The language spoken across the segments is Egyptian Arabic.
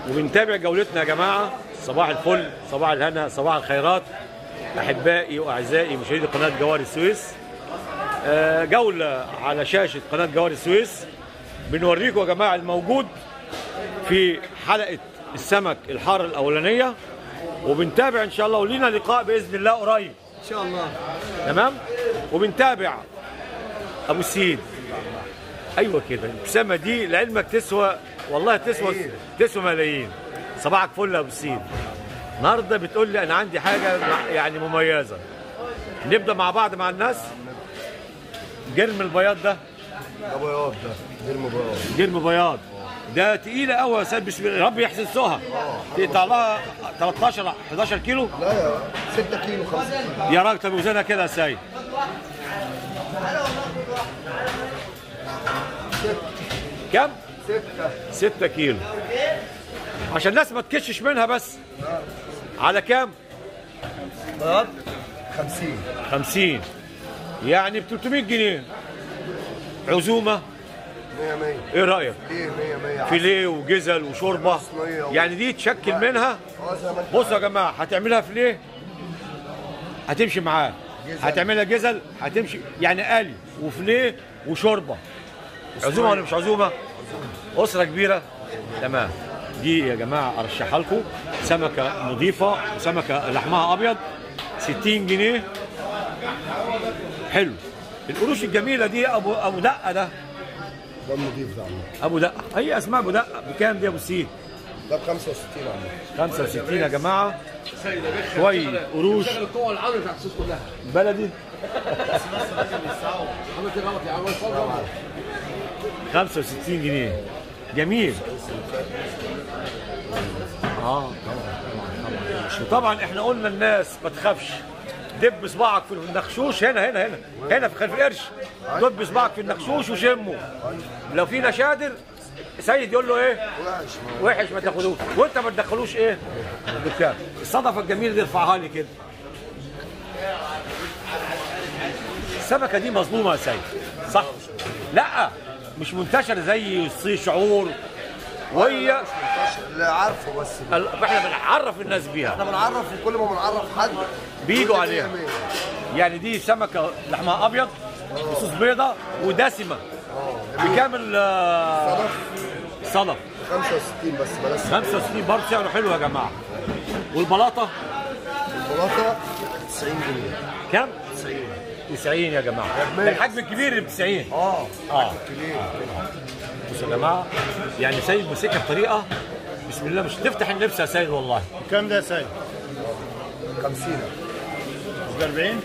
وبنتابع جولتنا يا جماعه صباح الفل صباح الهنا صباح الخيرات احبائي واعزائي مشاهدي قناه جوار السويس آه، جوله على شاشه قناه جوار السويس بنوريكم يا جماعه الموجود في حلقه السمك الحاره الاولانيه وبنتابع ان شاء الله ولينا لقاء باذن الله قريب ان شاء الله تمام وبنتابع ابو السيد ايوه كده الابتسامه دي لعلمك تسوى والله تسوى تسوى ملايين صباحك فل يا ابو السيد النهارده بتقول لي انا عندي حاجه مع- يعني مميزه نبدا مع بعض مع الناس جرم البياض ده ده بياض ده جرم بياض جرم بياض ده تقيله قوي يا سيد بسم الله ربي يحسن سوها تقطع لها 13 11 كيلو لا يا 6 كيلو 5 كيلو يا راجل طب وزنها كده يا سيد كم؟ 6 6 كيلو عشان الناس ما تكشش منها بس على كام؟ بياض 50 50 يعني ب 300 جنيه عزومه 100 100 ايه رايك؟ ليه 100 100 فيليه وجزل وشوربه يعني دي تشكل منها اه زي ما انت بصوا يا جماعه هتعملها فيليه هتمشي معاه جزل. هتعملها جزل هتمشي يعني قلي وفيليه وشوربه عزومه ولا مش عزومه؟ اسره كبيره تمام دي يا جماعه ارشحها لكم سمكه نظيفه وسمكه لحمها ابيض 60 جنيه حلو القروش الجميله دي ابو ابو دقه ده ده النضيف ده عم ابو دقه هي اسمها ابو دقه بكام دي يا ابو السيد؟ ده ب 65 عم 65 يا جماعه شويه قروش القوة العاملة بتاعت السوس كلها بلدي عملت غلط يا عم اتفضل 65 جنيه جميل اه وطبعا احنا قلنا الناس ما تخافش دب صباعك في النخشوش هنا هنا هنا هنا في خلف القرش دب صباعك في النخشوش وشمه لو في نشادر سيد يقول له ايه وحش وحش ما تاخدوش وانت ما تدخلوش ايه الدكان الصدفه الجميله دي ارفعها لي كده السمكه دي مظلومه يا سيد صح لا مش منتشره زي الصي شعور وهي اللي عارفه بس ال- احنا بنعرف الناس بيها احنا بنعرف وكل ما بنعرف حد بيجوا كل عليها. 100 100. يعني دي سمكه لحمها ابيض بصوص بيضه ودسمه بكام ال- صدف صدف 65 بس بلاش 65 برضه سعره حلو يا جماعه والبلاطه البلاطه 90 جنيه كام 90 90 يا جماعه يا ده الحجم الكبير اللي ب 90 اه اه كبير بصوا يا جماعه يعني سيد ماسكها بطريقه بسم الله مش تفتح النفس يا سيد والله كم ده سيد؟ 50 ب 40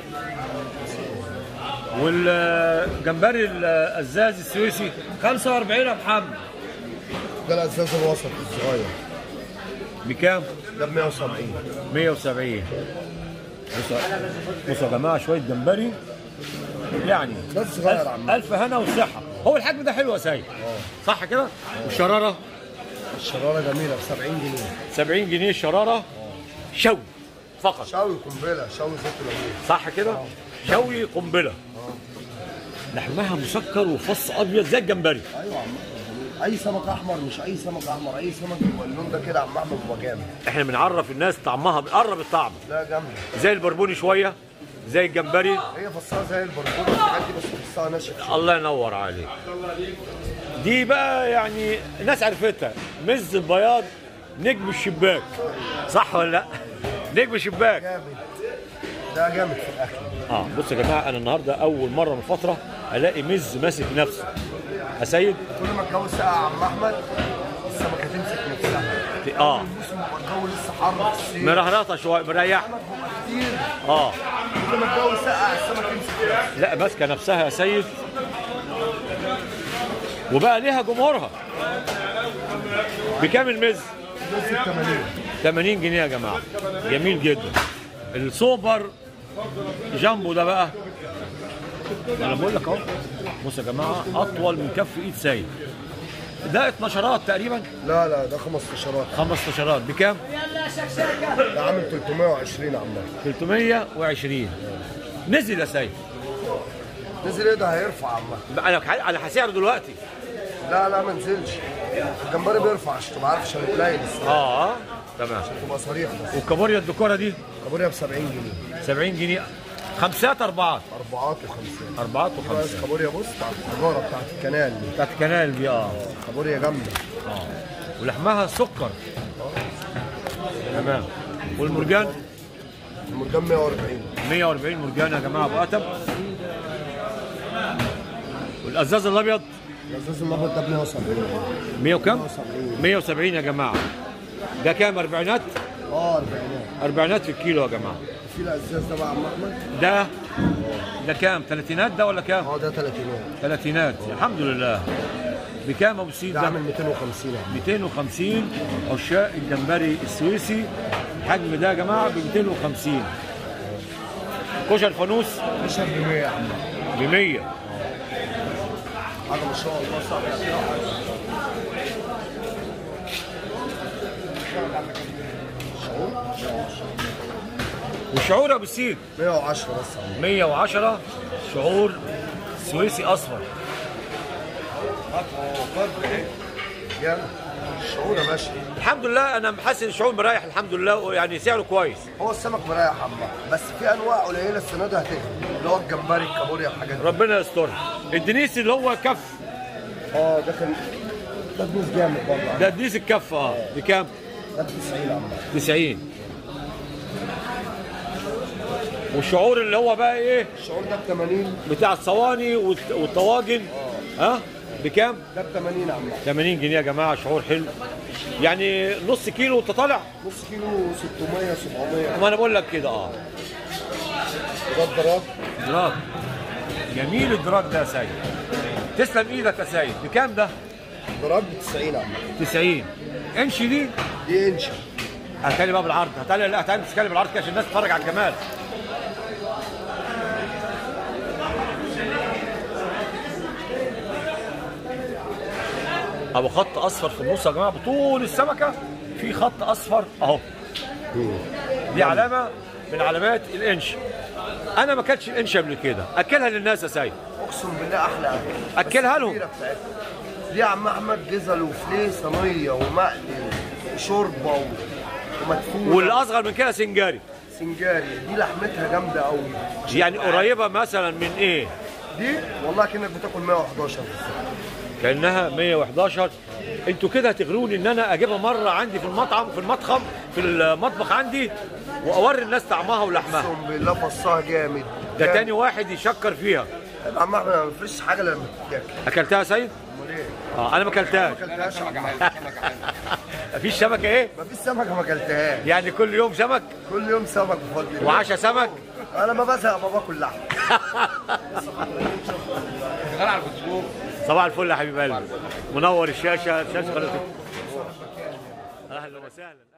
والجمبري الازاز السويسي 45 يا محمد ده الاساس الوسط الصغير بكام؟ ده ب 170 170 بصوا بصوا يا جماعه شويه جمبري يعني ده الصغير يا ألف, عم ألف هنا والصحه هو الحجم ده حلو يا سيد صح كده؟ والشراره الشراره جميله ب 70 جنيه 70 جنيه الشراره شوي فقط شوي قنبله شوي زيت وليمون صح كده؟ شوي قنبله لحمها مسكر وفص ابيض زي الجمبري ايوه يا عم اي سمك احمر مش اي سمك احمر اي سمك يبقى اللون ده كده يا عم احمد بيبقى جامد احنا بنعرف الناس طعمها بنقرب الطعم لا جامده زي البربوني شويه زي الجمبري هي فصها زي البربون الحاجات دي بس فصها ناشف شوية. الله ينور عليك دي بقى يعني الناس عرفتها مز البياض نجم الشباك صح ولا لا نجم الشباك جامد ده جامد في الاكل اه بصوا يا جماعه انا النهارده اول مره من فتره الاقي مز ماسك نفسه يا سيد كل ما الجو سقع يا عم احمد السمكه تمسك نفسها اه الموسم يبقى الجو لسه حر في الصيف مرهرطه شويه مريح احمد بيبقى كتير اه كل ما الجو سقع السمكه تمسك نفسها لا ماسكه نفسها يا سيد وبقى ليها جمهورها بكام المز؟ ده 80 80 جنيه يا جماعه جميل جدا السوبر جامبو ده بقى انا بقول لك اهو بص يا جماعه اطول من كف ايد سيد ده 12 تقريبا لا لا ده 15 15 بكام؟ ده عامل 320 يا عم 320 نزل يا سيد نزل ايه ده هيرفع يا عم انا انا هسعره دلوقتي لا لا ما نزلش الجمبري بيرفع عشان تبقى عارف عشان قليل الصراحه اه اه تمام تبقى صريح بس والكابوريا الدكوره دي كابوريا ب 70 جنيه 70 جنيه خمسات اربعات اربعات وخمسات اربعات بس وخمسات كابوريا بص بتاعت الحجاره بتاعت الكنال دي بتاعت كنال دي اه كابوريا جامده اه ولحمها سكر تمام والمرجان المرجان 140 140 مرجان يا جماعه ابو اتم والازاز الابيض الازاز الابيض ده ب 170 100 وكم 170 170 يا جماعه ده كام اربعينات اه 40 اربعينات في الكيلو يا جماعه في الازاز ده بقى يا عم احمد ده ده كام ثلاثينات ده ولا كام اه ده 30 ثلاثينات الحمد لله بكام ابو سيد ده ده عامل 250 يا عم 250 عشاق الجمبري السويسي الحجم ده يا جماعه ب 250 كشر فانوس اشهر ب 100 يا عم ب 100 حاجه ما شاء الله صح والشعور يا ابو سيد 110 بس يا عم 110 شعور سويسي اصفر يلا الشعور يا باشا الحمد لله انا محسن الشعور مريح الحمد لله يعني سعره كويس هو السمك مريح يا عم بس في انواع قليله السنه دي هتغلي اللي هو الجمبري الكابوريا الحاجات دي ربنا يسترها الدنيس اللي هو كف اه ده كان ده فلوس جامد برضه ده دنيس الكف اه بكام ده ب 90 يا عم 90 والشعور اللي هو بقى ايه الشعور ده ب 80 بتاع الصواني والت- والطواجن ها بكام ده ب 80 يا عم 80 جنيه يا جماعه شعور حلو يعني نص كيلو وانت طالع نص كيلو 600 700 ما انا بقول لك كده اه ده الدراج دراج جميل الدراج ده يا سيد تسلم ايدك يا سيد بكام ده دراج ب 90 يا عم 90 انش دي دي انشا هتكلم بقى بالعرض هتعالى لا هتعالى تتكلم بالعرض كده عشان الناس تتفرج على الجمال ابو خط اصفر في النص يا جماعه بطول السمكه في خط اصفر اهو دي علامه من علامات الانش انا ما اكلتش الانش قبل كده اكلها للناس يا سيد اقسم بالله احلى أكل. أكلها بس لهم. الكبيرة بتاعتها. دي يا عم احمد جزل وفليه صينيه ومقلي وشوربه و... ومدفونه والاصغر من كده سنجاري سنجاري دي لحمتها جامده قوي يعني قريبه مثلا من ايه دي والله كانك بتاكل 111 كانها 111 انتوا كده هتغروني ان انا اجيبها مره عندي في المطعم في المطخم في المطبخ عندي واوري الناس طعمها ولحمها اقسم بالله فصها جامد ده جامد. تاني واحد يشكر فيها يا عم احمد ما بنفرش حاجه لما تتاكل اكلتها يا سيد امال ايه؟ اه انا ما اكلتهاش ما اكلتهاش يا عم. مفيش سمك ايه ما فيش سمكه ما اكلتهاش يعني كل يوم سمك كل يوم سمك بفضل الله وعشاء سمك انا ما بزهق ما باكل لحم شغال على الفيسبوك صباح الفل يا حبيب قلبي منور الشاشه شاشه قناه اهلا وسهلا